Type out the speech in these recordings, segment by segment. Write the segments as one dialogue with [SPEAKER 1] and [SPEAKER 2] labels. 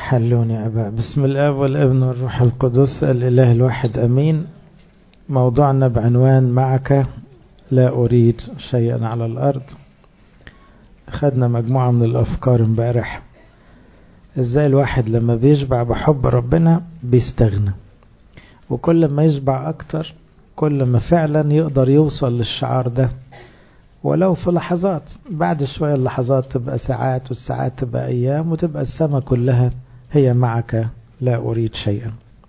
[SPEAKER 1] حلوني يا أبا بسم الآب والابن والروح القدس الإله الواحد أمين موضوعنا بعنوان معك لا أريد شيئا على الأرض خدنا مجموعة من الأفكار امبارح ازاي الواحد لما بيشبع بحب ربنا بيستغنى وكل ما يشبع أكتر كل ما فعلا يقدر يوصل للشعار ده ولو في لحظات بعد شوية اللحظات تبقى ساعات والساعات تبقى أيام وتبقى السماء كلها هي معك لا أريد شيئا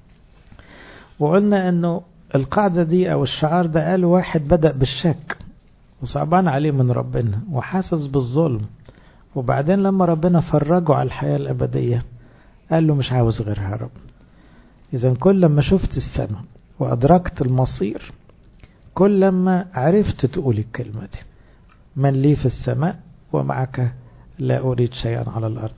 [SPEAKER 1] وقلنا أنه القاعدة دي أو الشعار ده قال واحد بدأ بالشك وصعبان عليه من ربنا وحاسس بالظلم وبعدين لما ربنا فرجه على الحياة الأبدية قال له مش عاوز غيرها يا رب إذا كل ما شفت السماء وأدركت المصير كل ما عرفت تقول الكلمة دي من لي في السماء ومعك لا أريد شيئا على الأرض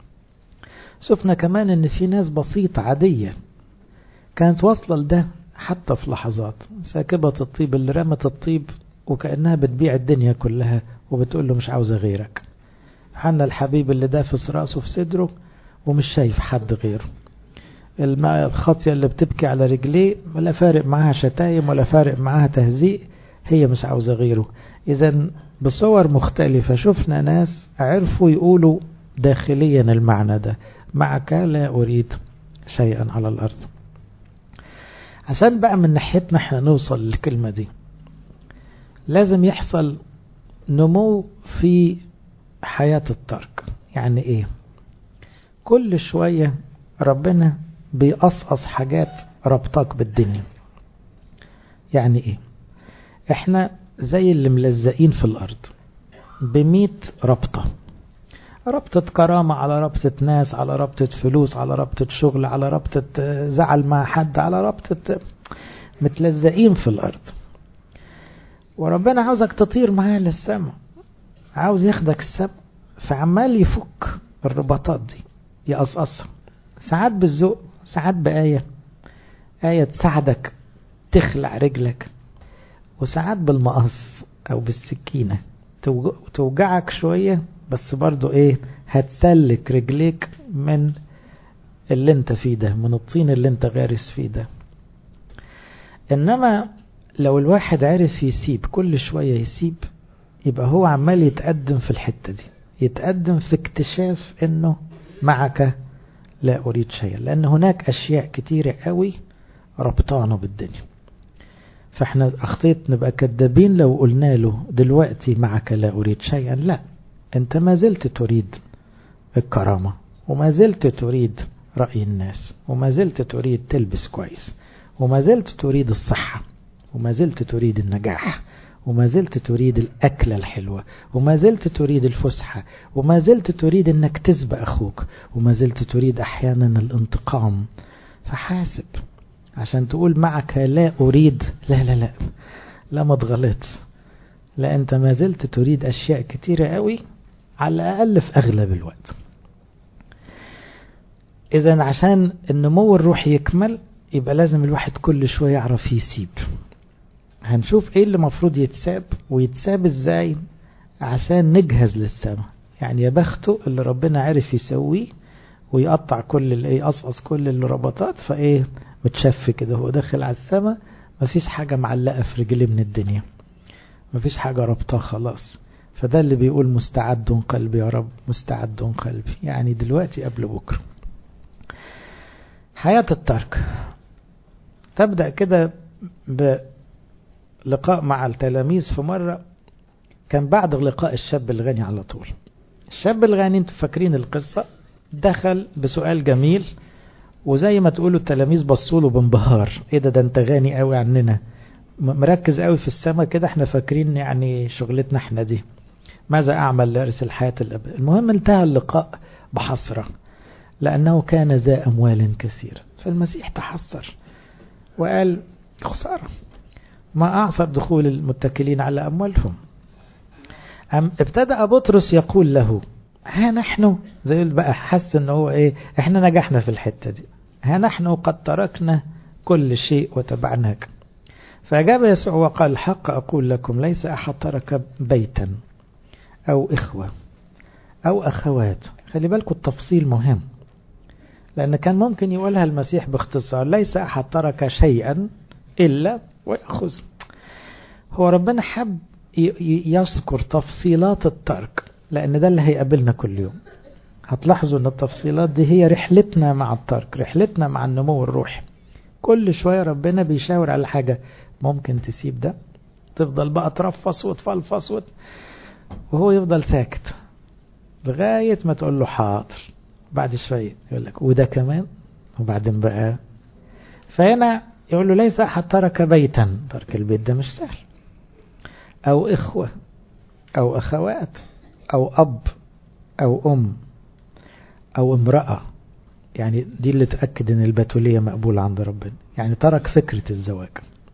[SPEAKER 1] شفنا كمان ان في ناس بسيطة عادية كانت واصلة لده حتى في لحظات ساكبة الطيب اللي رمت الطيب وكأنها بتبيع الدنيا كلها وبتقول له مش عاوزة غيرك حنا الحبيب اللي دافس راسه في صدره ومش شايف حد غيره الخاطية اللي بتبكي على رجليه ولا فارق معاها شتايم ولا فارق معاها تهزيء هي مش عاوزة غيره إذا بصور مختلفة شفنا ناس عرفوا يقولوا داخليا المعنى ده معك لا أريد شيئا على الأرض عشان بقى من ناحيتنا احنا نوصل للكلمة دي لازم يحصل نمو في حياة الترك يعني ايه كل شوية ربنا بيقصقص حاجات ربطك بالدنيا يعني ايه احنا زي اللي ملزقين في الارض بميت ربطة ربطة كرامة على ربطة ناس على ربطة فلوس على ربطة شغل على ربطة زعل مع حد على ربطة متلزقين في الارض وربنا عاوزك تطير معاه للسماء عاوز ياخدك السماء فعمال يفك الرباطات دي يقصقصها ساعات بالذوق ساعات بآية آية تساعدك تخلع رجلك وساعات بالمقص أو بالسكينة توجعك شوية بس برضو ايه هتسلك رجليك من اللي انت فيه ده من الطين اللي انت غارس فيه ده انما لو الواحد عرف يسيب كل شوية يسيب يبقى هو عمال يتقدم في الحتة دي يتقدم في اكتشاف انه معك لا اريد شيئا لان هناك اشياء كتيرة قوي ربطانه بالدنيا فاحنا اخطيت نبقى كدابين لو قلنا له دلوقتي معك لا اريد شيئا لا انت ما زلت تريد الكرامة وما زلت تريد رأي الناس وما زلت تريد تلبس كويس وما زلت تريد الصحة وما زلت تريد النجاح وما زلت تريد الأكلة الحلوة وما زلت تريد الفسحة وما زلت تريد أنك تسبق أخوك وما زلت تريد أحيانا الانتقام فحاسب عشان تقول معك لا أريد لا لا لا لا ما تغلطش لا أنت ما زلت تريد أشياء كتيرة قوي على الأقل في أغلب الوقت إذا عشان النمو الروحي يكمل يبقى لازم الواحد كل شوية يعرف يسيب هنشوف ايه اللي مفروض يتساب ويتساب ازاي عشان نجهز للسماء يعني يا بخته اللي ربنا عرف يسويه ويقطع كل اللي يقصقص كل الرباطات فايه متشف كده هو داخل على السماء مفيش حاجة معلقة في رجليه من الدنيا مفيش حاجة ربطها خلاص فده اللي بيقول مستعد قلبي يا رب مستعد قلبي يعني دلوقتي قبل بكرة حياة الترك تبدأ كده بلقاء مع التلاميذ في مرة كان بعد لقاء الشاب الغني على طول الشاب الغني انتوا فاكرين القصة دخل بسؤال جميل وزي ما تقولوا التلاميذ بصوا له بانبهار ايه ده ده انت غني قوي عننا مركز قوي في السماء كده احنا فاكرين يعني شغلتنا احنا دي ماذا اعمل لارث الحياة الابد المهم انتهى اللقاء بحسرة لانه كان ذا اموال كثيرة فالمسيح تحسر وقال خسارة ما اعصر دخول المتكلين على اموالهم أم ابتدأ بطرس يقول له ها نحن زي بقى حس ان هو ايه احنا نجحنا في الحتة دي ها نحن قد تركنا كل شيء وتبعناك فأجاب يسوع وقال الحق أقول لكم ليس أحد ترك بيتا أو إخوة أو أخوات خلي بالكم التفصيل مهم لأن كان ممكن يقولها المسيح باختصار ليس أحد ترك شيئا إلا ويأخذ هو ربنا حب يذكر تفصيلات الترك لأن ده اللي هيقابلنا كل يوم هتلاحظوا أن التفصيلات دي هي رحلتنا مع الترك رحلتنا مع النمو الروحي كل شوية ربنا بيشاور على حاجة ممكن تسيب ده تفضل بقى ترفص وتفلفص وت... وهو يفضل ساكت لغاية ما تقول له حاضر بعد شوية يقول لك وده كمان وبعدين بقى فهنا يقول له ليس أحد ترك بيتا ترك البيت ده مش سهل أو إخوة أو أخوات أو أب أو أم أو امرأة يعني دي اللي تأكد أن البتولية مقبولة عند ربنا يعني ترك فكرة الزواج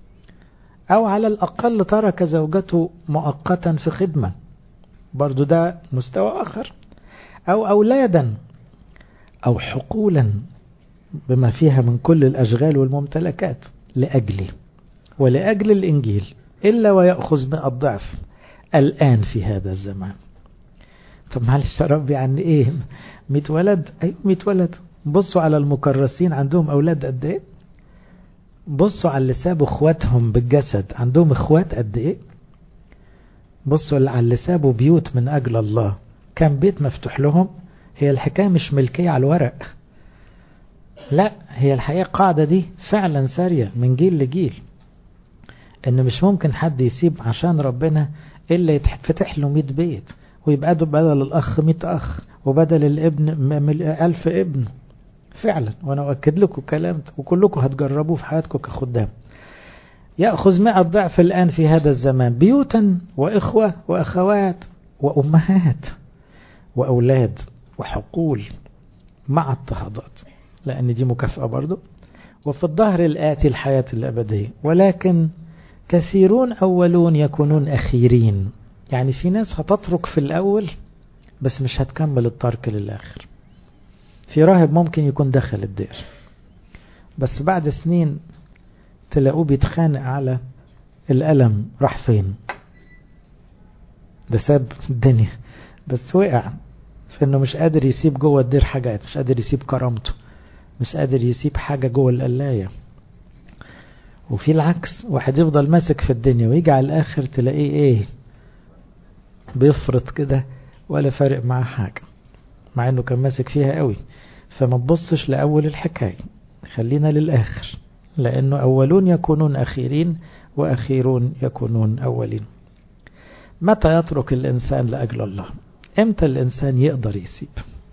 [SPEAKER 1] أو على الأقل ترك زوجته مؤقتا في خدمة برضو ده مستوى آخر أو أولادا أو حقولا بما فيها من كل الأشغال والممتلكات لأجلي ولأجل الإنجيل إلا ويأخذ مئة ضعف الآن في هذا الزمان طب معلش يا رب يعني إيه مئة ولد أيوة مئة ولد بصوا على المكرسين عندهم أولاد قد إيه بصوا على اللي سابوا اخواتهم بالجسد عندهم اخوات قد ايه بصوا على اللي سابوا بيوت من اجل الله كان بيت مفتوح لهم هي الحكاية مش ملكية على الورق لا هي الحقيقة قاعدة دي فعلا سارية من جيل لجيل ان مش ممكن حد يسيب عشان ربنا الا يتفتح له 100 بيت ويبقى بدل الاخ 100 اخ وبدل الابن ألف ابن فعلا وانا اؤكد لكم كلام وكلكم هتجربوه في حياتكم كخدام ياخذ مئة ضعف الان في هذا الزمان بيوتا واخوه واخوات وامهات واولاد وحقول مع اضطهادات لان دي مكافاه برضو وفي الظهر الاتي الحياه الابديه ولكن كثيرون اولون يكونون اخيرين يعني في ناس هتترك في الاول بس مش هتكمل الترك للاخر في راهب ممكن يكون دخل الدير بس بعد سنين تلاقوه بيتخانق على الألم راح فين ده ساب الدنيا بس وقع في انه مش قادر يسيب جوه الدير حاجات مش قادر يسيب كرامته مش قادر يسيب حاجة جوه القلاية وفي العكس واحد يفضل ماسك في الدنيا ويجي على الآخر تلاقيه ايه بيفرط كده ولا فارق معاه حاجة مع انه كان ماسك فيها قوي فما تبصش لأول الحكاية خلينا للآخر لأنه أولون يكونون أخيرين وأخيرون يكونون أولين متى يترك الإنسان لأجل الله امتى الإنسان يقدر يسيب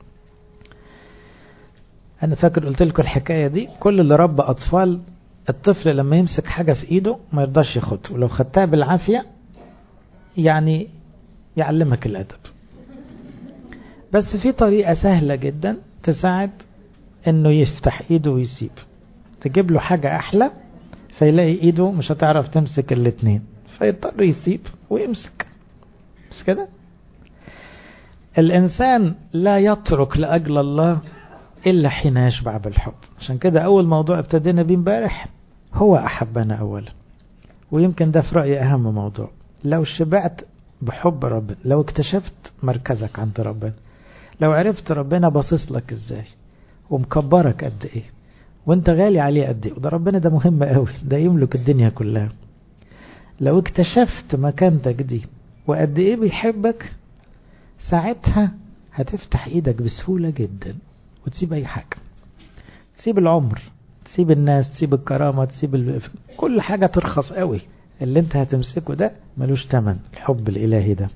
[SPEAKER 1] أنا فاكر قلت لكم الحكاية دي كل اللي ربى أطفال الطفل لما يمسك حاجة في إيده ما يرضاش ياخدها ولو خدتها بالعافية يعني يعلمك الأدب بس في طريقة سهلة جدا تساعد انه يفتح ايده ويسيب تجيب له حاجة احلى فيلاقي ايده مش هتعرف تمسك الاتنين فيضطر يسيب ويمسك بس كده الانسان لا يترك لاجل الله الا حين يشبع بالحب عشان كده اول موضوع ابتدينا بيه امبارح هو احبنا اولا ويمكن ده في رايي اهم موضوع لو شبعت بحب ربنا لو اكتشفت مركزك عند ربنا لو عرفت ربنا باصص لك ازاي ومكبرك قد ايه وانت غالي عليه قد ايه وده ربنا ده مهم قوي ده يملك الدنيا كلها لو اكتشفت مكانتك دي وقد ايه بيحبك ساعتها هتفتح ايدك بسهولة جدا وتسيب اي حاجة تسيب العمر تسيب الناس تسيب الكرامة تسيب ال... كل حاجة ترخص قوي اللي انت هتمسكه ده ملوش تمن الحب الالهي ده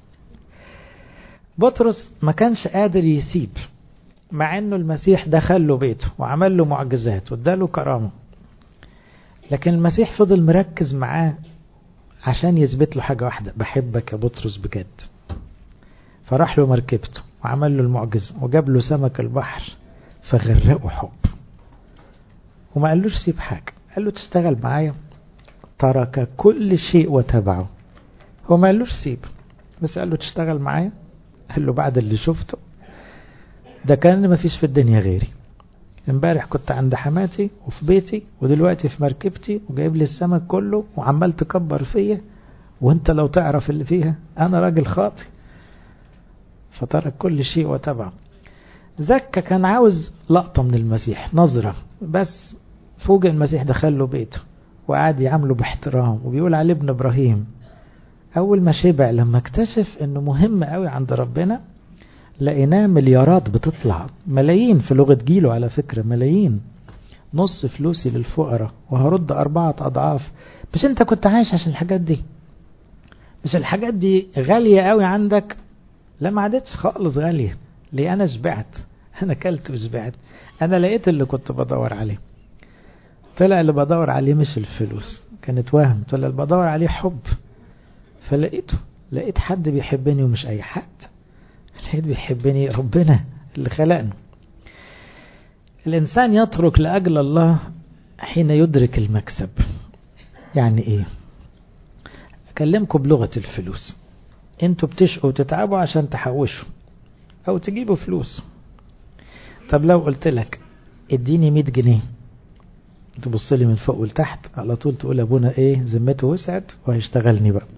[SPEAKER 1] بطرس ما كانش قادر يسيب مع انه المسيح دخل له بيته وعمل له معجزات واداله كرامه لكن المسيح فضل مركز معاه عشان يثبت له حاجه واحده بحبك يا بطرس بجد فراح له مركبته وعمل له المعجزه وجاب له سمك البحر فغرقه حب وما قالوش سيب حاجه قال له تشتغل معايا ترك كل شيء وتبعه هو ما قالوش سيب بس قال له تشتغل معايا قال له بعد اللي شفته ده كان ما فيش في الدنيا غيري امبارح كنت عند حماتي وفي بيتي ودلوقتي في مركبتي وجايب لي السمك كله وعمال تكبر فيا وانت لو تعرف اللي فيها انا راجل خاطي فترك كل شيء وتبعه زكا كان عاوز لقطة من المسيح نظرة بس فوق المسيح دخل له بيته وقعد يعامله باحترام وبيقول عليه ابن ابراهيم اول ما شبع لما اكتشف انه مهم قوي عند ربنا لقيناه مليارات بتطلع ملايين في لغة جيله على فكرة ملايين نص فلوسي للفقراء وهرد أربعة أضعاف مش أنت كنت عايش عشان الحاجات دي مش الحاجات دي غالية قوي عندك لا ما عادتش خالص غالية ليه أنا شبعت أنا كلت وشبعت أنا لقيت اللي كنت بدور عليه طلع اللي بدور عليه مش الفلوس كانت وهم طلع اللي بدور عليه حب فلقيته لقيت حد بيحبني ومش أي حد لقيت بيحبني ربنا اللي خلقنا الإنسان يترك لأجل الله حين يدرك المكسب يعني إيه أكلمكم بلغة الفلوس انتوا بتشقوا وتتعبوا عشان تحوشوا أو تجيبوا فلوس طب لو قلت لك اديني 100 جنيه تبص لي من فوق لتحت على طول تقول ابونا ايه ذمته وسعت وهيشتغلني بقى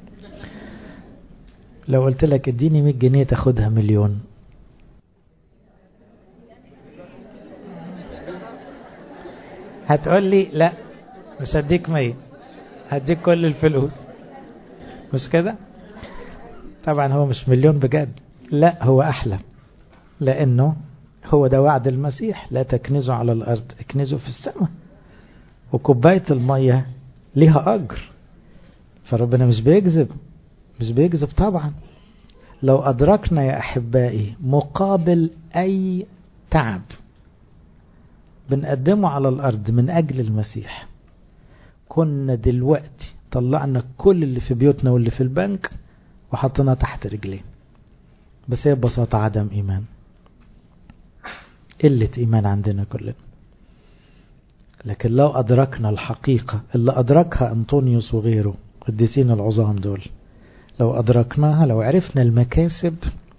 [SPEAKER 1] لو قلت لك اديني 100 جنيه تاخدها مليون هتقول لي لا مش هديك 100 هديك كل الفلوس مش كده طبعا هو مش مليون بجد لا هو احلى لانه هو ده وعد المسيح لا تكنزوا على الارض اكنزوا في السماء وكوبايه الميه ليها اجر فربنا مش بيكذب مش بيكذب طبعا لو أدركنا يا أحبائي مقابل أي تعب بنقدمه على الأرض من أجل المسيح كنا دلوقتي طلعنا كل اللي في بيوتنا واللي في البنك وحطيناه تحت رجلين بس هي ببساطة عدم إيمان قلة إيمان عندنا كلنا لكن لو أدركنا الحقيقة اللي أدركها أنطونيوس وغيره قديسين العظام دول لو أدركناها لو عرفنا المكاسب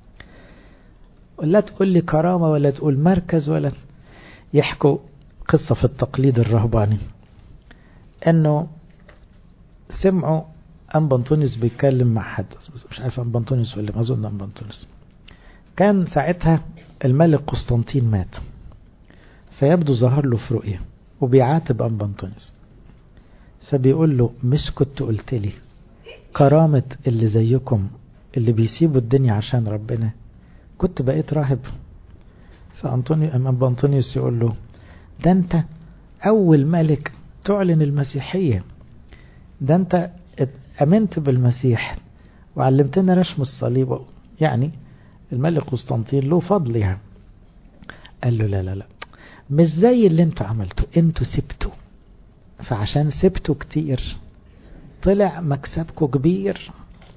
[SPEAKER 1] لا تقول لي كرامة ولا تقول مركز ولا يحكوا قصة في التقليد الرهباني أنه سمعوا أنبا أنطونيوس بيتكلم مع حد مش عارف أنبا أنطونيوس ولا ما أظن أنبا أنطونيوس كان ساعتها الملك قسطنطين مات فيبدو ظهر له في رؤية وبيعاتب أنبا أنطونيوس فبيقول له مش كنت قلت لي كرامة اللي زيكم اللي بيسيبوا الدنيا عشان ربنا كنت بقيت راهب فأنطونيو أما أنطونيوس يقول له ده أنت أول ملك تعلن المسيحية ده أنت أمنت بالمسيح وعلمتنا رسم الصليب يعني الملك قسطنطين له فضل يعني قال له لا لا لا مش زي اللي انتوا عملتوا انتوا سبتوا فعشان سبتوا كتير طلع مكسبكم كبير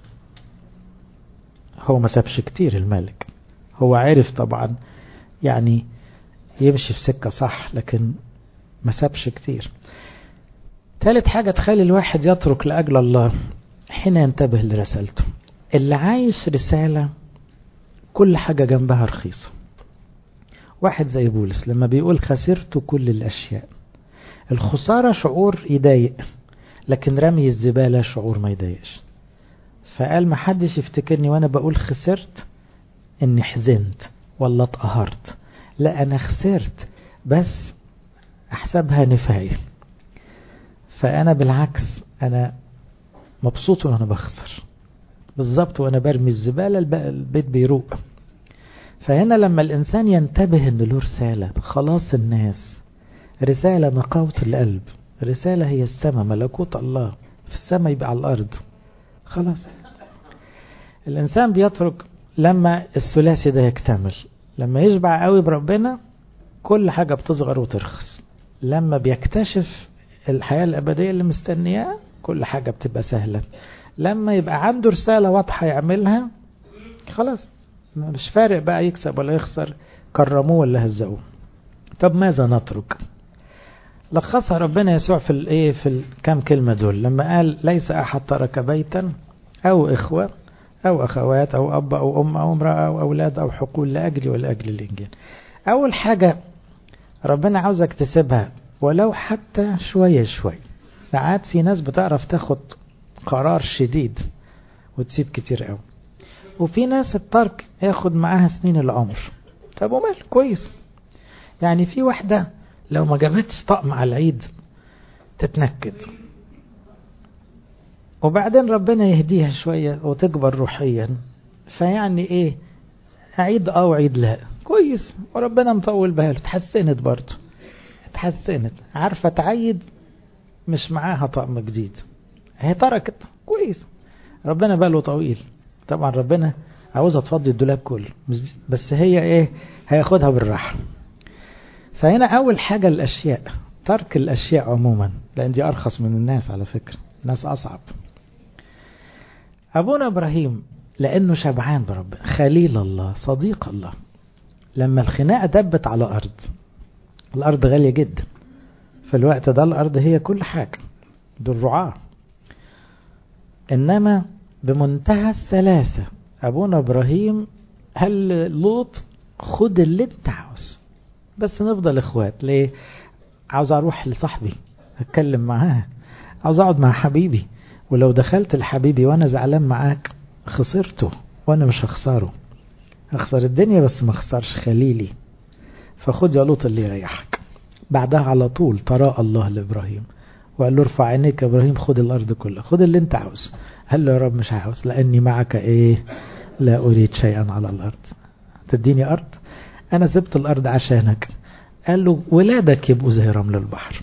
[SPEAKER 1] هو ما سابش كتير الملك هو عرف طبعا يعني يمشي في سكة صح لكن ما سابش كتير ثالث حاجة تخلي الواحد يترك لأجل الله حين ينتبه لرسالته اللي عايش رسالة كل حاجة جنبها رخيصة واحد زي بولس لما بيقول خسرت كل الأشياء الخسارة شعور يضايق لكن رمي الزبالة شعور ما يضايقش فقال ما حدش يفتكرني وانا بقول خسرت اني حزنت ولا اتقهرت لا انا خسرت بس احسبها نفاية فانا بالعكس انا مبسوط وانا بخسر بالظبط وانا برمي الزبالة البيت بيروق فهنا لما الانسان ينتبه ان له رسالة خلاص الناس رسالة نقاوة القلب رسالة هي السماء ملكوت الله في السماء يبقى على الأرض خلاص الإنسان بيترك لما الثلاثي ده يكتمل لما يشبع قوي بربنا كل حاجة بتصغر وترخص لما بيكتشف الحياة الأبدية اللي مستنياه كل حاجة بتبقى سهلة لما يبقى عنده رسالة واضحة يعملها خلاص مش فارق بقى يكسب ولا يخسر كرموه ولا هزقوه طب ماذا نترك لخصها ربنا يسوع في الايه في الكام كلمه دول لما قال ليس احد ترك بيتا او اخوه او اخوات او اب او ام او امراه او اولاد او حقول لاجلي ولاجل الانجيل اول حاجه ربنا عاوزك تسيبها ولو حتى شويه شويه ساعات في ناس بتعرف تاخد قرار شديد وتسيب كتير قوي وفي ناس الترك ياخد معاها سنين العمر طب ومال كويس يعني في واحدة لو ما جابتش طقم على العيد تتنكد وبعدين ربنا يهديها شوية وتكبر روحيا فيعني ايه عيد اه وعيد لا كويس وربنا مطول باله اتحسنت برضه اتحسنت عارفة تعيد مش معاها طقم جديد هي تركت كويس ربنا باله طويل طبعا ربنا عاوزها تفضي الدولاب كله بس هي ايه هياخدها بالراحة فهنا اول حاجة الاشياء ترك الاشياء عموما لان دي ارخص من الناس على فكرة الناس اصعب ابونا ابراهيم لانه شبعان بربنا خليل الله صديق الله لما الخناقة دبت على ارض الارض غالية جدا في الوقت ده الارض هي كل حاجة دول رعاه انما بمنتهى السلاسة ابونا ابراهيم هل لوط خد اللي انت عاوز بس نفضل اخوات ليه عاوز اروح لصاحبي اتكلم معاه عاوز اقعد مع حبيبي ولو دخلت لحبيبي وانا زعلان معاك خسرته وانا مش هخسره هخسر الدنيا بس ما اخسرش خليلي فخد يا لوط اللي يريحك بعدها على طول تراءى الله لابراهيم وقال له ارفع عينيك يا ابراهيم خد الارض كلها خد اللي انت عاوز قال له يا رب مش عاوز لاني معك ايه لا اريد شيئا على الارض تديني ارض انا سبت الارض عشانك قال له ولادك يبقوا زي رمل البحر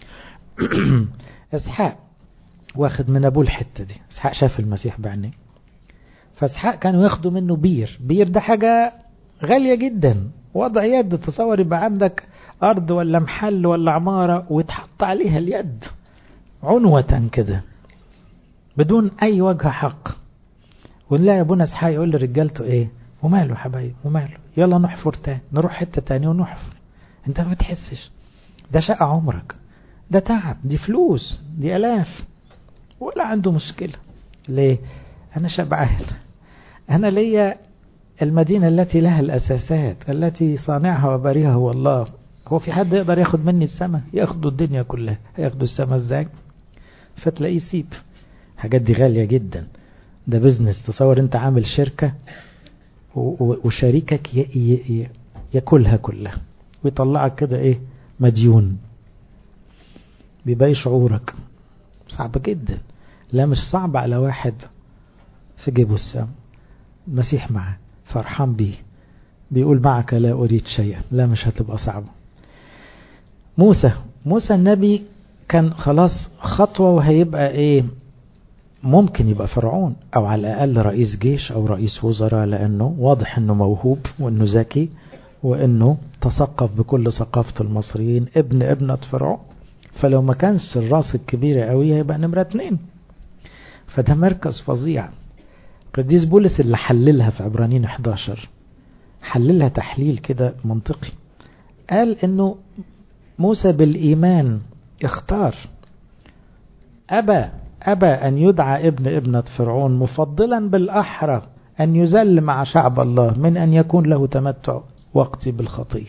[SPEAKER 1] اسحاق واخد من ابوه الحته دي اسحاق شاف المسيح بعينيه فاسحاق كانوا ياخدوا منه بير بير ده حاجه غاليه جدا وضع يد تصور يبقى عندك ارض ولا محل ولا عماره ويتحط عليها اليد عنوة كده بدون اي وجه حق ونلاقي ابونا اسحاق يقول لرجالته ايه وماله حبايب وماله يلا نحفر تاني نروح حته تاني ونحفر انت ما بتحسش ده شقى عمرك ده تعب دي فلوس دي الاف ولا عنده مشكله ليه انا شبعان انا ليا المدينه التي لها الاساسات التي صانعها وباريها هو الله هو في حد يقدر ياخد مني السماء ياخدوا الدنيا كلها هياخدوا السماء ازاي فتلاقيه يسيب الحاجات دي غاليه جدا ده بزنس تصور انت عامل شركه وشريكك ياكلها كلها ويطلعك كده ايه مديون بيبقى شعورك صعب جدا لا مش صعب على واحد في جيبه السم المسيح معه فرحان بيه بيقول معك لا أريد شيئا لا مش هتبقى صعبة موسى موسى النبي كان خلاص خطوة وهيبقى ايه ممكن يبقى فرعون او على الاقل رئيس جيش او رئيس وزراء لانه واضح انه موهوب وانه ذكي وانه تثقف بكل ثقافة المصريين ابن ابنة فرعون فلو ما كانش الراس الكبيرة قوي هيبقى نمرة اتنين فده مركز فظيع قديس بولس اللي حللها في عبرانيين 11 حللها تحليل كده منطقي قال انه موسى بالايمان اختار ابى ابى ان يدعى ابن ابنة فرعون مفضلا بالاحرى ان يذل مع شعب الله من ان يكون له تمتع وقتي بالخطيه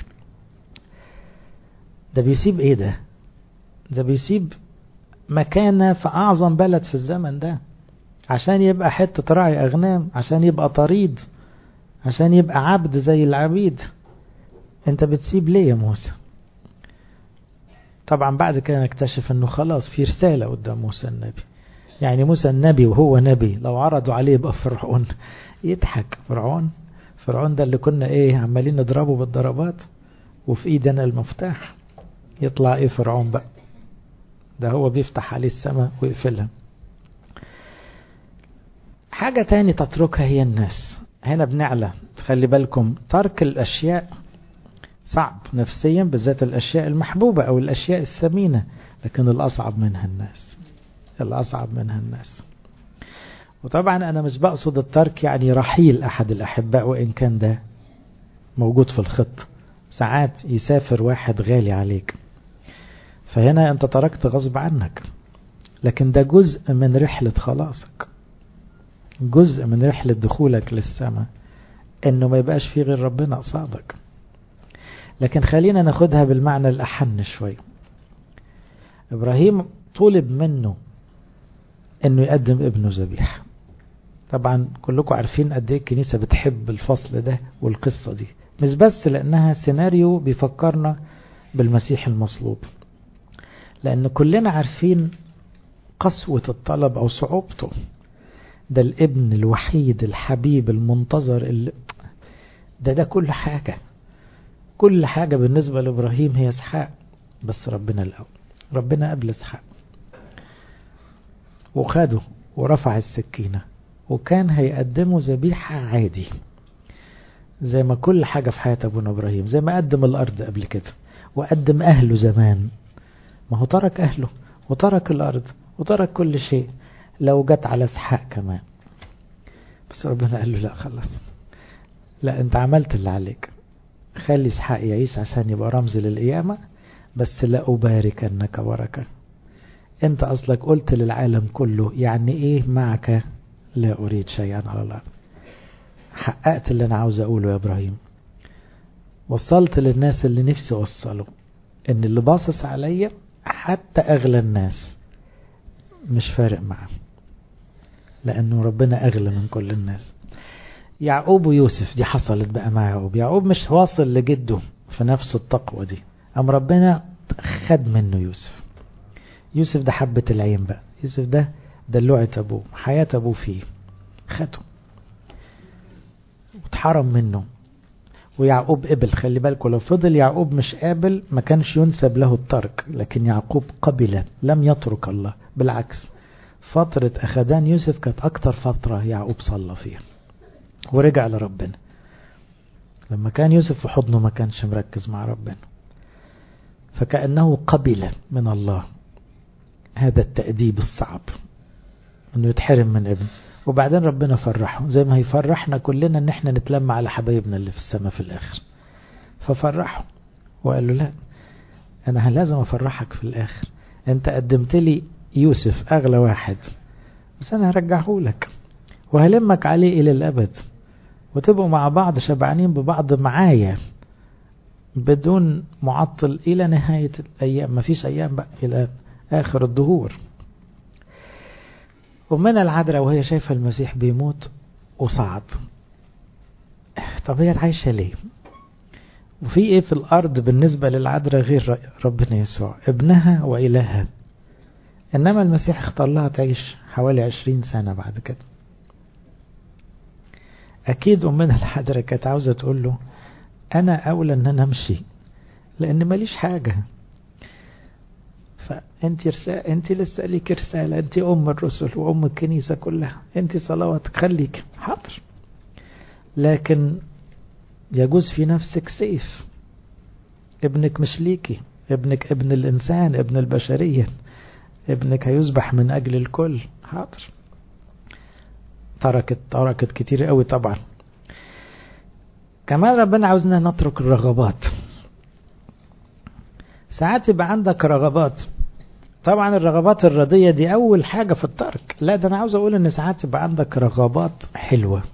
[SPEAKER 1] ده بيسيب ايه ده ده بيسيب مكانة في أعظم بلد في الزمن ده عشان يبقى حتة راعي أغنام عشان يبقى طريد عشان يبقى عبد زي العبيد انت بتسيب ليه يا موسى طبعا بعد كده نكتشف انه خلاص في رسالة قدام موسى النبي يعني موسى النبي وهو نبي لو عرضوا عليه يبقى فرعون يضحك فرعون فرعون ده اللي كنا ايه عمالين نضربه بالضربات وفي ايدنا المفتاح يطلع ايه فرعون بقى ده هو بيفتح عليه السماء ويقفلها حاجة تاني تتركها هي الناس هنا بنعلى خلي بالكم ترك الأشياء صعب نفسيا بالذات الأشياء المحبوبة أو الأشياء الثمينة لكن الأصعب منها الناس الأصعب منها الناس وطبعا أنا مش بقصد الترك يعني رحيل أحد الأحباء وإن كان ده موجود في الخط ساعات يسافر واحد غالي عليك فهنا أنت تركت غصب عنك لكن ده جزء من رحلة خلاصك جزء من رحلة دخولك للسماء انه ما يبقاش فيه غير ربنا قصادك لكن خلينا ناخدها بالمعنى الأحن شوي إبراهيم طلب منه انه يقدم ابنه ذبيحة طبعا كلكم عارفين قد ايه الكنيسة بتحب الفصل ده والقصة دي مش بس لأنها سيناريو بيفكرنا بالمسيح المصلوب لأن كلنا عارفين قسوة الطلب أو صعوبته ده الابن الوحيد الحبيب المنتظر اللي ده ده كل حاجة كل حاجة بالنسبة لإبراهيم هي اسحاق بس ربنا الأول ربنا قبل اسحاق وخده ورفع السكينة وكان هيقدمه ذبيحة عادي زي ما كل حاجة في حياة أبونا إبراهيم زي ما قدم الأرض قبل كده وقدم أهله زمان ما هو ترك أهله وترك الأرض وترك كل شيء لو جت على اسحاق كمان بس ربنا قال له لا خلاص لا انت عملت اللي عليك خلي اسحاق يعيش عشان يبقى رمز للقيامة بس لا أباركنك بركة انت أصلك قلت للعالم كله يعني ايه معك لا أريد شيئا على الأرض حققت اللي أنا عاوز أقوله يا إبراهيم وصلت للناس اللي نفسي أوصله إن اللي باصص عليا حتى أغلى الناس مش فارق معاه لأنه ربنا أغلى من كل الناس يعقوب ويوسف دي حصلت بقى مع يعقوب يعقوب مش واصل لجده في نفس التقوى دي أم ربنا خد منه يوسف يوسف ده حبة العين بقى يوسف ده دلوعة أبوه حياة أبوه فيه خده واتحرم منه ويعقوب قبل خلي بالكم لو فضل يعقوب مش قابل ما كانش ينسب له الترك لكن يعقوب قبل لم يترك الله بالعكس فترة أخدان يوسف كانت أكتر فترة يعقوب صلى فيها ورجع لربنا لما كان يوسف في حضنه ما كانش مركز مع ربنا فكأنه قبل من الله هذا التأديب الصعب انه يتحرم من ابنه وبعدين ربنا فرحه زي ما هيفرحنا كلنا ان احنا نتلم على حبايبنا اللي في السماء في الاخر ففرحه وقال له لا انا لازم افرحك في الاخر انت قدمت لي يوسف اغلى واحد بس انا هرجعه لك وهلمك عليه الى الابد وتبقوا مع بعض شبعانين ببعض معايا بدون معطل الى نهاية الايام مفيش ايام بقى الى اخر الدهور ومن العذراء وهي شايفة المسيح بيموت وصعد طب هي عايشة ليه وفي ايه في الارض بالنسبة للعذراء غير ربنا يسوع ابنها والهها انما المسيح اختار لها تعيش حوالي عشرين سنة بعد كده اكيد امنا العذراء كانت عاوزة تقول له انا اولى ان انا امشي لان ماليش حاجة فانت رسالة انت لسه ليك رسالة انت ام الرسل وام الكنيسة كلها انت صلواتك خليك حاضر لكن يجوز في نفسك سيف ابنك مش ليكي ابنك ابن الانسان ابن البشرية ابنك هيذبح من اجل الكل حاضر تركت تركت كتير قوي طبعا كمان ربنا عاوزنا نترك الرغبات ساعات يبقى عندك رغبات طبعا الرغبات الرضية دي أول حاجة في الترك لا ده أنا عاوز أقول إن ساعات يبقى عندك رغبات حلوة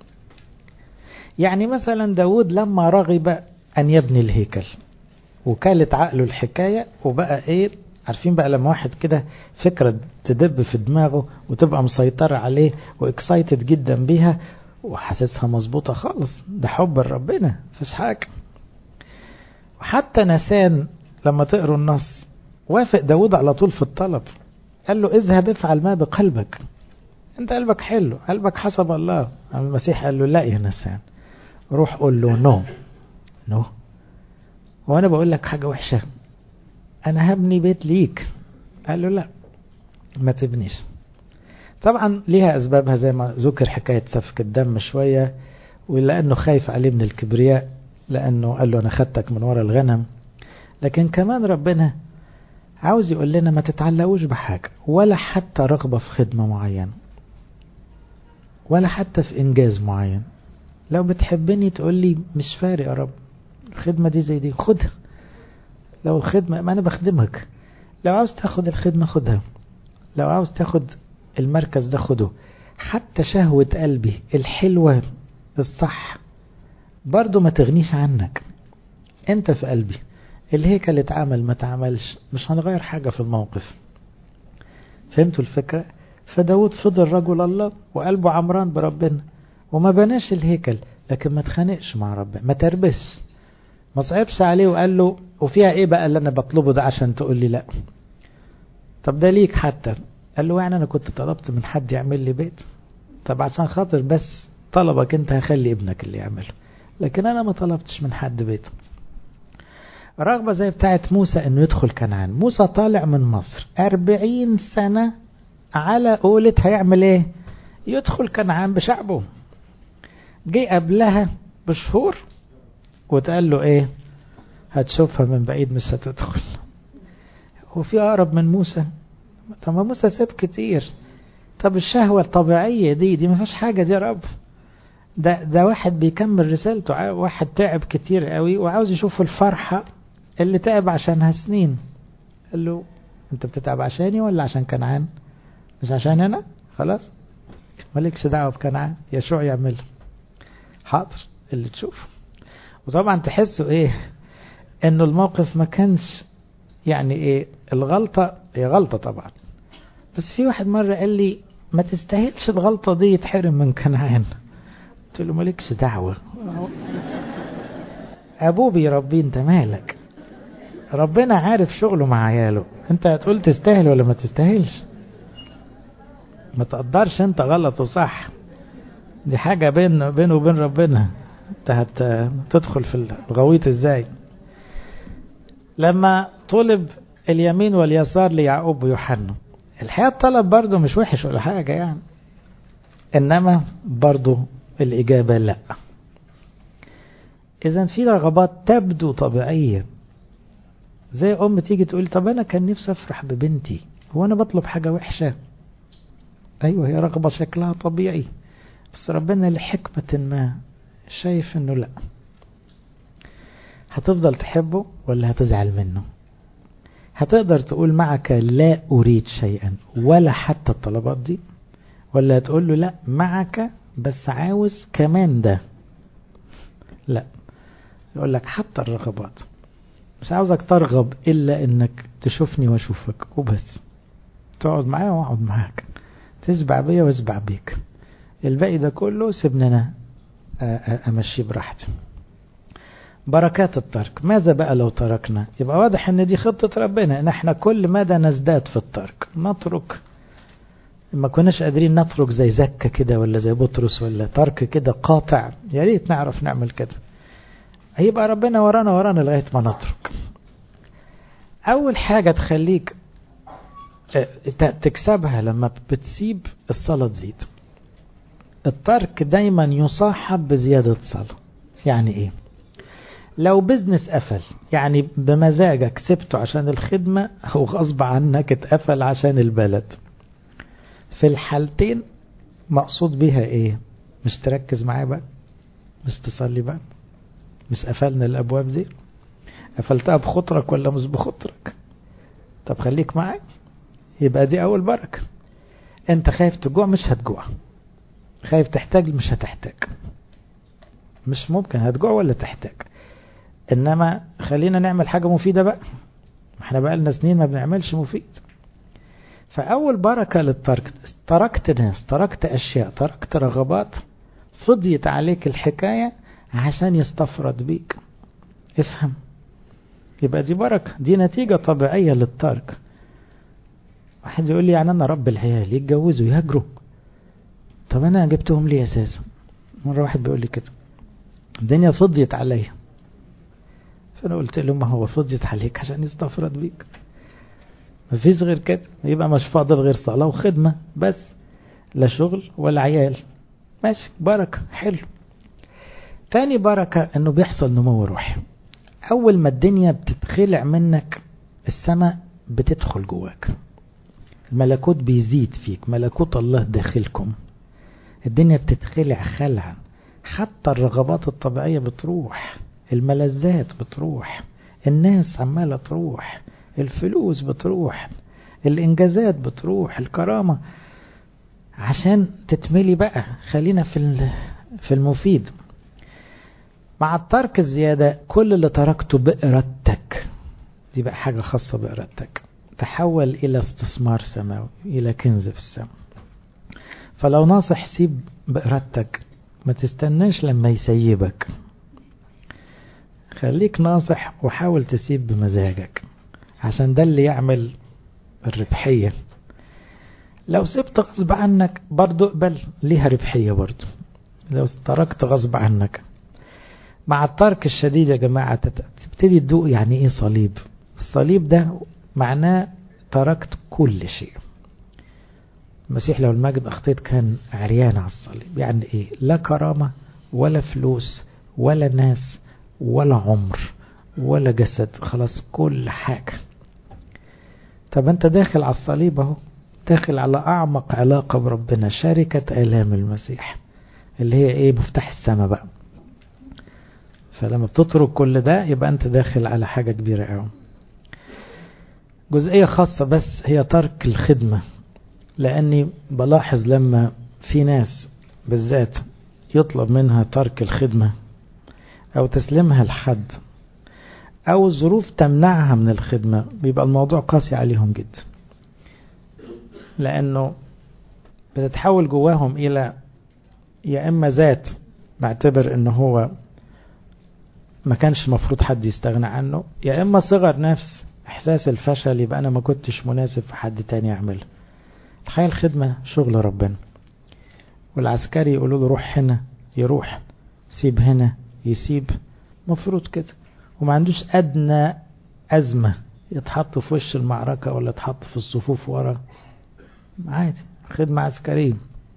[SPEAKER 1] يعني مثلا داود لما رغب أن يبني الهيكل وكالت عقله الحكاية وبقى إيه عارفين بقى لما واحد كده فكرة تدب في دماغه وتبقى مسيطرة عليه واكسايتد جدا بيها وحاسسها مظبوطة خالص ده حب ربنا مفيش حاجة وحتى نسان لما تقروا النص وافق داود على طول في الطلب قال له اذهب افعل ما بقلبك انت قلبك حلو قلبك حسب الله المسيح قال له لا يا نسان روح قول له نو نو وانا بقول لك حاجة وحشة انا هبني بيت ليك قال له لا ما تبنيش طبعا ليها اسبابها زي ما ذكر حكاية سفك الدم شوية ولانه خايف عليه من الكبرياء لانه قال له انا خدتك من ورا الغنم لكن كمان ربنا عاوز يقول لنا ما تتعلقوش بحاجة ولا حتى رغبة في خدمة معينة ولا حتى في إنجاز معين لو بتحبني تقول لي مش فارق يا رب الخدمة دي زي دي خدها لو خدمة ما أنا بخدمك لو عاوز تاخد الخدمة خدها لو عاوز تاخد المركز ده خده حتى شهوة قلبي الحلوة الصح برضو ما تغنيش عنك انت في قلبي الهيكل اتعمل ما اتعملش مش هنغير حاجة في الموقف فهمتوا فداود فضل رجل الله وقلبه عمران بربنا وما بناش الهيكل لكن ما تخانقش مع ربنا ما تربس ما صعبش عليه وقال له وفيها ايه بقى اللي انا بطلبه ده عشان تقول لي لا طب ده ليك حتى قال له يعني انا كنت طلبت من حد يعمل لي بيت طب عشان خاطر بس طلبك انت هخلي ابنك اللي يعمله لكن انا ما طلبتش من حد بيت رغبة زي بتاعت موسى انه يدخل كنعان موسى طالع من مصر أربعين سنة على قولة هيعمل ايه يدخل كنعان بشعبه جه قبلها بشهور وتقال له ايه هتشوفها من بعيد مش هتدخل هو في اقرب من موسى طب ما موسى ساب كتير طب الشهوة الطبيعية دي دي ما فيهاش حاجة دي يا رب ده ده واحد بيكمل رسالته واحد تعب كتير قوي وعاوز يشوف الفرحة اللي تعب عشانها سنين قال له انت بتتعب عشاني ولا عشان كنعان مش عشان انا خلاص مالكش دعوة بكنعان يشوع يعملها حاضر اللي تشوفه وطبعا تحسوا ايه انه الموقف ما كانش يعني ايه الغلطة هي غلطة طبعا بس في واحد مرة قال لي ما تستاهلش الغلطة دي يتحرم من كنعان قلت له مالكش دعوة ابوه بيربيه انت مالك ربنا عارف شغله مع عياله انت هتقول تستاهل ولا ما تستاهلش ما تقدرش انت غلط وصح دي حاجة بين بينه وبين ربنا انت هتدخل في الغويط ازاي لما طلب اليمين واليسار ليعقوب ويوحنا الحقيقة الطلب برضه مش وحش ولا حاجة يعني انما برضه الاجابة لا اذا في رغبات تبدو طبيعية زي ام تيجي تقول طب انا كان نفسي افرح ببنتي هو انا بطلب حاجة وحشة ايوه هي رغبة شكلها طبيعي بس ربنا لحكمة ما شايف انه لا هتفضل تحبه ولا هتزعل منه هتقدر تقول معك لا أريد شيئا ولا حتى الطلبات دي ولا هتقول له لا معك بس عاوز كمان ده لا يقول لك حتى الرغبات مش عاوزك ترغب إلا إنك تشوفني وأشوفك وبس تقعد معايا وأقعد معاك تسبع بيا واسبع بيك الباقي ده كله سيبني أنا أمشي براحتي بركات الترك ماذا بقى لو تركنا يبقى واضح ان دي خطة ربنا ان احنا كل مدى نزداد في الترك نترك ما كناش قادرين نترك زي زكة كده ولا زي بطرس ولا ترك كده قاطع يا ريت نعرف نعمل كده هيبقى ربنا ورانا ورانا لغاية ما نترك اول حاجة تخليك تكسبها لما بتسيب الصلاة تزيد الترك دايما يصاحب بزيادة صلاة يعني ايه لو بزنس قفل يعني بمزاجك سبته عشان الخدمة أو غصب عنك اتقفل عشان البلد في الحالتين مقصود بيها ايه مش تركز معايا بقى مش تصلي بقى مش قفلنا الأبواب دي قفلتها بخطرك ولا مش بخطرك طب خليك معايا يبقى دي أول بركة انت خايف تجوع مش هتجوع خايف تحتاج مش هتحتاج مش ممكن هتجوع ولا تحتاج انما خلينا نعمل حاجة مفيدة بقى احنا بقى لنا سنين ما بنعملش مفيد فأول بركة للترك تركت ناس تركت أشياء تركت رغبات فضيت عليك الحكاية عشان يستفرد بيك افهم يبقى دي بركة دي نتيجة طبيعية للترك واحد يقول لي يعني أنا رب العيال يتجوزوا يهاجروا طب أنا جبتهم ليه أساسا مرة واحد بيقول لي كده الدنيا فضيت عليا فأنا قلت له ما هو فضيت عليك عشان يستفرد بيك مفيش غير كده يبقى مش فاضل غير صلاة وخدمة بس لا شغل ولا عيال ماشي بركة حلو تاني بركة انه بيحصل نمو روحي اول ما الدنيا بتتخلع منك السماء بتدخل جواك الملكوت بيزيد فيك ملكوت الله داخلكم الدنيا بتتخلع خلعا حتى الرغبات الطبيعية بتروح الملذات بتروح الناس عمالة تروح الفلوس بتروح الانجازات بتروح الكرامة عشان تتملي بقى خلينا في في المفيد مع الترك الزيادة كل اللي تركته بإرادتك دي بقى حاجة خاصة بإرادتك تحول إلى استثمار سماوي إلى كنز في السماء فلو ناصح سيب بإرادتك ما تستناش لما يسيبك خليك ناصح وحاول تسيب بمزاجك عشان ده اللي يعمل الربحية لو سبت غصب عنك برضو اقبل ليها ربحية برضو لو تركت غصب عنك مع الترك الشديد يا جماعة تبتدي تدوق يعني ايه صليب الصليب ده معناه تركت كل شيء المسيح لو المجد أخطيت كان عريان على الصليب يعني إيه لا كرامة ولا فلوس ولا ناس ولا عمر ولا جسد خلاص كل حاجة طب أنت داخل على الصليب أهو داخل على أعمق علاقة بربنا شركة آلام المسيح اللي هي إيه مفتاح السماء بقى فلما بتترك كل ده يبقى أنت داخل على حاجة كبيرة قوي جزئية خاصة بس هي ترك الخدمة لأني بلاحظ لما في ناس بالذات يطلب منها ترك الخدمة أو تسليمها لحد أو الظروف تمنعها من الخدمة بيبقى الموضوع قاسي عليهم جدا لأنه بتتحول جواهم إلى يا إما ذات بعتبر إن هو ما كانش المفروض حد يستغنى عنه يا إما صغر نفس إحساس الفشل يبقى أنا ما كنتش مناسب في حد تاني يعمله الحقيقة الخدمة شغل ربنا والعسكري يقولوا له روح هنا يروح سيب هنا يسيب مفروض كده وما عندوش أدنى أزمة يتحط في وش المعركة ولا يتحط في الصفوف ورا عادي خدمة عسكرية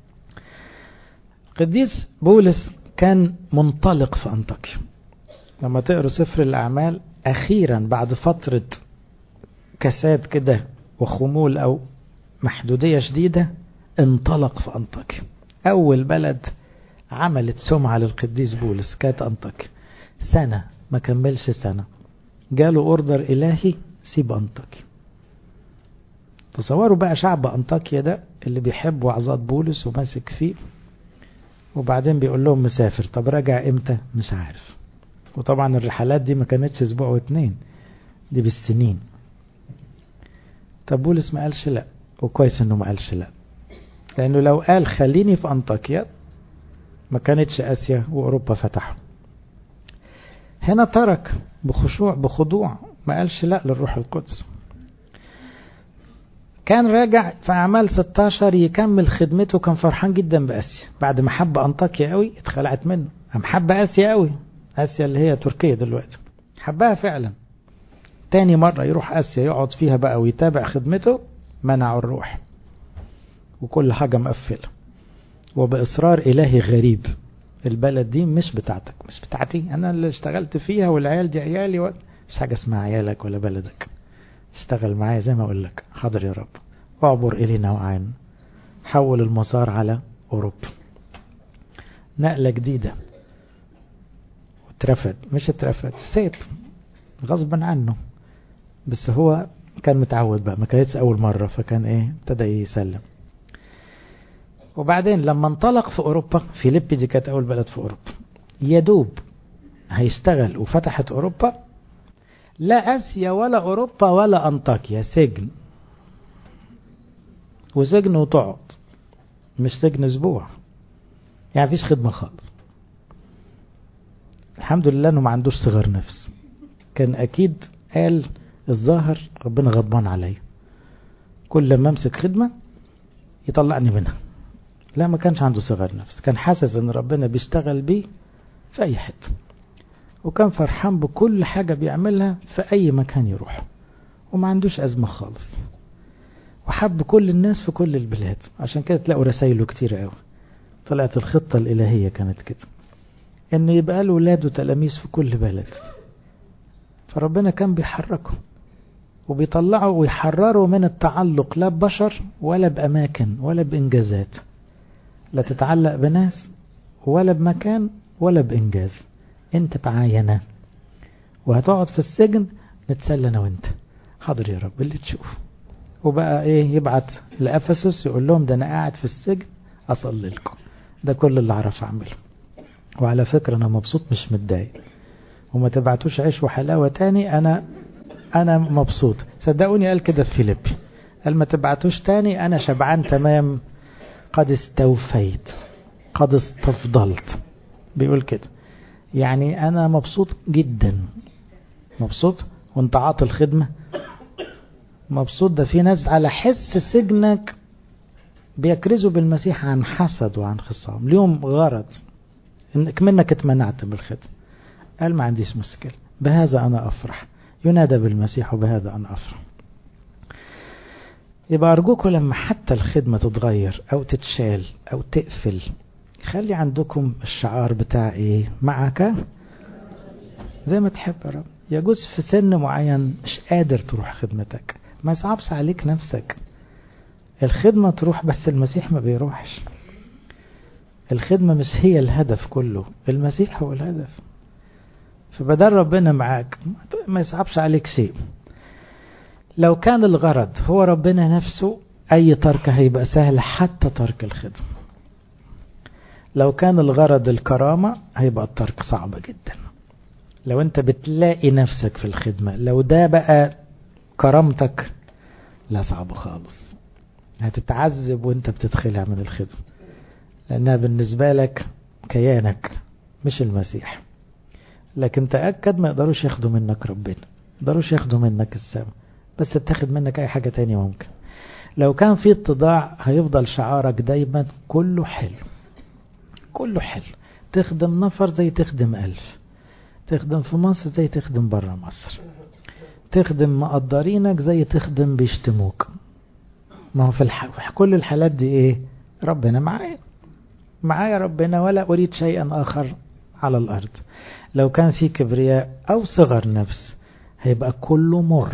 [SPEAKER 1] قديس بولس كان منطلق في أنطاكيا لما تقروا سفر الأعمال أخيرا بعد فترة كساد كده وخمول أو محدودية شديدة انطلق في أنطاكيا أول بلد عملت سمعة للقديس بولس كانت أنطاكيا سنة ما كملش سنة جاله أوردر إلهي سيب أنطاكيا تصوروا بقى شعب أنطاكيا ده اللي بيحب وعظات بولس وماسك فيه وبعدين بيقول لهم مسافر طب راجع امتى مش عارف وطبعا الرحلات دي ما كانتش اسبوع واتنين دي بالسنين طب بولس ما قالش لا وكويس انه ما قالش لا لانه لو قال خليني في انطاكيا ما كانتش اسيا واوروبا فتحوا هنا ترك بخشوع بخضوع ما قالش لا للروح القدس كان راجع في أعمال 16 يكمل خدمته كان فرحان جدا بآسيا بعد ما حب أنطاكيا قوي اتخلعت منه قام حب آسيا قوي آسيا اللي هي تركيا دلوقتي حبها فعلا تاني مرة يروح آسيا يقعد فيها بقى ويتابع خدمته منعوا الروح وكل حاجة مقفلة وبإصرار إلهي غريب البلد دي مش بتاعتك مش بتاعتي أنا اللي اشتغلت فيها والعيال دي عيالي و... مش حاجة اسمها عيالك ولا بلدك اشتغل معايا زي ما اقول لك حاضر يا رب اعبر الينا وعين حول المسار على اوروبا نقلة جديدة واترفد مش اترفد سيب غصبا عنه بس هو كان متعود بقى ما كانتش اول مرة فكان ايه ابتدى يسلم وبعدين لما انطلق في اوروبا فيليبي دي كانت اول بلد في اوروبا يدوب هيشتغل وفتحت اوروبا لا اسيا ولا اوروبا ولا انطاكيا سجن وسجن وتقعد مش سجن اسبوع يعني مفيش خدمة خالص الحمد لله انه ما عندوش صغر نفس كان اكيد قال الظاهر ربنا غضبان عليا كل لما امسك خدمة يطلعني منها لا ما كانش عنده صغر نفس كان حاسس ان ربنا بيشتغل بيه في اي حته وكان فرحان بكل حاجة بيعملها في أي مكان يروح وما عندوش أزمة خالص وحب كل الناس في كل البلاد عشان كده تلاقوا رسايله كتير قوي طلعت الخطة الإلهية كانت كده إن يبقى له ولاده تلاميذ في كل بلد فربنا كان بيحركه وبيطلعه ويحرره من التعلق لا ببشر ولا بأماكن ولا بإنجازات لا تتعلق بناس ولا بمكان ولا بإنجاز انت معايا وهتقعد في السجن نتسلى انا وانت حاضر يا رب اللي تشوف وبقى ايه يبعت لافسس يقول لهم ده انا قاعد في السجن اصلي لكم ده كل اللي اعرف اعمله وعلى فكره انا مبسوط مش متضايق وما تبعتوش عيش وحلاوه تاني انا انا مبسوط صدقوني قال كده في فيليبي قال ما تبعتوش تاني انا شبعان تمام قد استوفيت قد استفضلت بيقول كده يعني أنا مبسوط جدا مبسوط وانت عاطي الخدمة مبسوط ده في ناس على حس سجنك بيكرزوا بالمسيح عن حسد وعن خصام ليهم غرض انك منك اتمنعت بالخدمة قال ما عنديش مشكلة بهذا أنا أفرح ينادى بالمسيح وبهذا أنا أفرح يبقى أرجوكم لما حتى الخدمة تتغير أو تتشال أو تقفل خلي عندكم الشعار بتاع إيه معك زي ما تحب يا رب يجوز في سن معين مش قادر تروح خدمتك ما يصعبش عليك نفسك الخدمة تروح بس المسيح ما بيروحش الخدمة مش هي الهدف كله المسيح هو الهدف فبدل ربنا معاك ما يصعبش عليك شيء لو كان الغرض هو ربنا نفسه أي ترك هيبقى سهل حتى ترك الخدمة لو كان الغرض الكرامة هيبقى الترك صعب جدا لو انت بتلاقي نفسك في الخدمة لو ده بقى كرامتك لا صعب خالص هتتعذب وانت بتتخلع من الخدمة لانها بالنسبة لك كيانك مش المسيح لكن تأكد ما يقدروش ياخدوا منك ربنا ما يقدروش ياخدوا منك السماء بس تاخد منك اي حاجة تانية ممكن لو كان في اتضاع هيفضل شعارك دايما كله حلو كله حلو تخدم نفر زي تخدم ألف تخدم في مصر زي تخدم برا مصر تخدم مقدرينك زي تخدم بيشتموك ما هو في, الح... في كل الحالات دي ايه ربنا معايا معايا ربنا ولا أريد شيئا آخر على الأرض لو كان في كبرياء أو صغر نفس هيبقى كله مر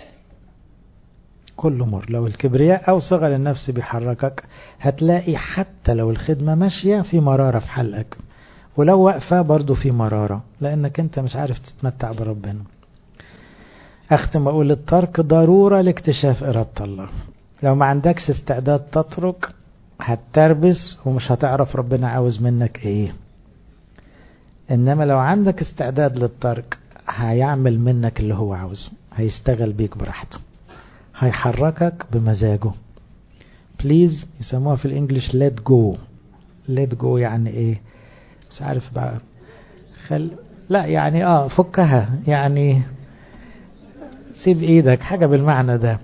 [SPEAKER 1] كله مر لو الكبرياء أو صغر النفس بيحركك هتلاقي حتى لو الخدمة ماشية في مرارة في حلقك ولو واقفة برضو في مرارة لأنك أنت مش عارف تتمتع بربنا أختم أقول الترك ضرورة لاكتشاف إرادة الله لو ما عندكش استعداد تترك هتربس ومش هتعرف ربنا عاوز منك ايه انما لو عندك استعداد للترك هيعمل منك اللي هو عاوزه هيستغل بيك براحته هيحركك بمزاجه بليز يسموها في الانجليش let go let go يعني ايه مش عارف بقى خل لا يعني اه فكها يعني سيب ايدك حاجة بالمعنى ده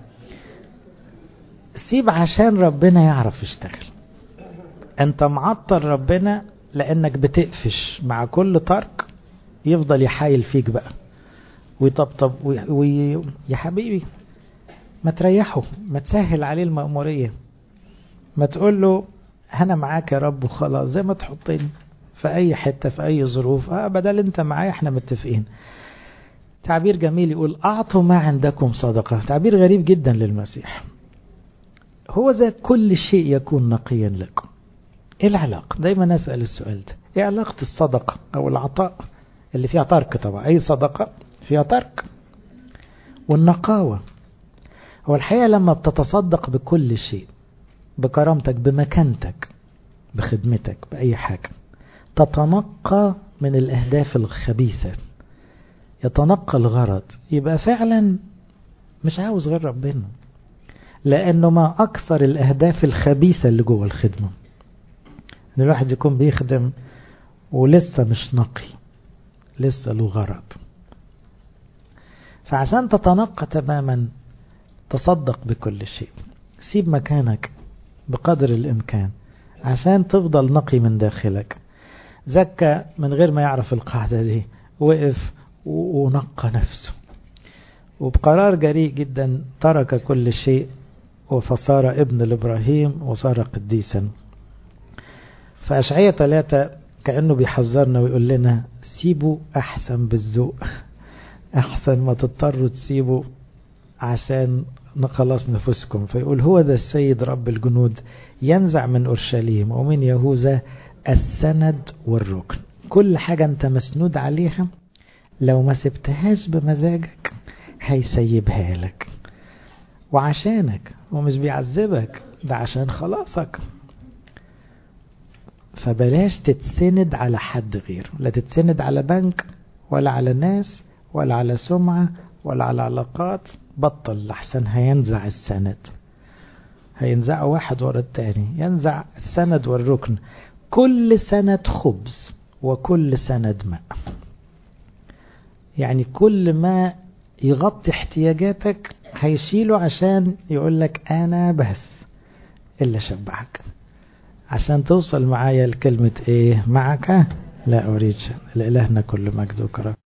[SPEAKER 1] سيب عشان ربنا يعرف يشتغل انت معطل ربنا لانك بتقفش مع كل ترك يفضل يحايل فيك بقى ويطبطب وي... وي... يا حبيبي ما تريحه ما تسهل عليه المأمورية ما تقول له أنا معاك يا رب وخلاص زي ما تحطني في أي حتة في أي ظروف آه بدل أنت معايا احنا متفقين تعبير جميل يقول أعطوا ما عندكم صدقة تعبير غريب جدا للمسيح هو ذا كل شيء يكون نقيا لكم ايه العلاقة دايما اسأل السؤال ده ايه علاقة الصدقة او العطاء اللي فيها ترك طبعا اي صدقة فيها ترك والنقاوة هو الحقيقة لما بتتصدق بكل شيء بكرامتك بمكانتك بخدمتك بأي حاجة تتنقى من الأهداف الخبيثة يتنقى الغرض يبقى فعلا مش عاوز غير ربنا لأنه ما أكثر الأهداف الخبيثة اللي جوه الخدمة إن الواحد يكون بيخدم ولسه مش نقي لسه له غرض فعشان تتنقى تماما تصدق بكل شيء سيب مكانك بقدر الإمكان عشان تفضل نقي من داخلك زكى من غير ما يعرف القاعدة دي وقف ونقى نفسه وبقرار جريء جدا ترك كل شيء فصار ابن لإبراهيم وصار قديسا فأشعية ثلاثة كأنه بيحذرنا ويقول لنا سيبوا أحسن بالذوق أحسن ما تضطروا تسيبوا عشان خلاص نفسكم فيقول هو ذا السيد رب الجنود ينزع من أورشليم ومن يهوذا السند والركن كل حاجة أنت مسنود عليها لو ما سبتهاش بمزاجك هيسيبها لك وعشانك ومش بيعذبك ده عشان خلاصك فبلاش تتسند على حد غيره لا تتسند على بنك ولا على ناس ولا على سمعة ولا على علاقات بطل لحسن هينزع السند هينزع واحد ورا التاني ينزع السند والركن كل سنة خبز وكل سنة ماء يعني كل ما يغطي احتياجاتك هيشيله عشان يقول لك أنا بس إلا شبعك عشان توصل معايا لكلمة إيه معك لا أريد شيء لإلهنا كل مجد وكرم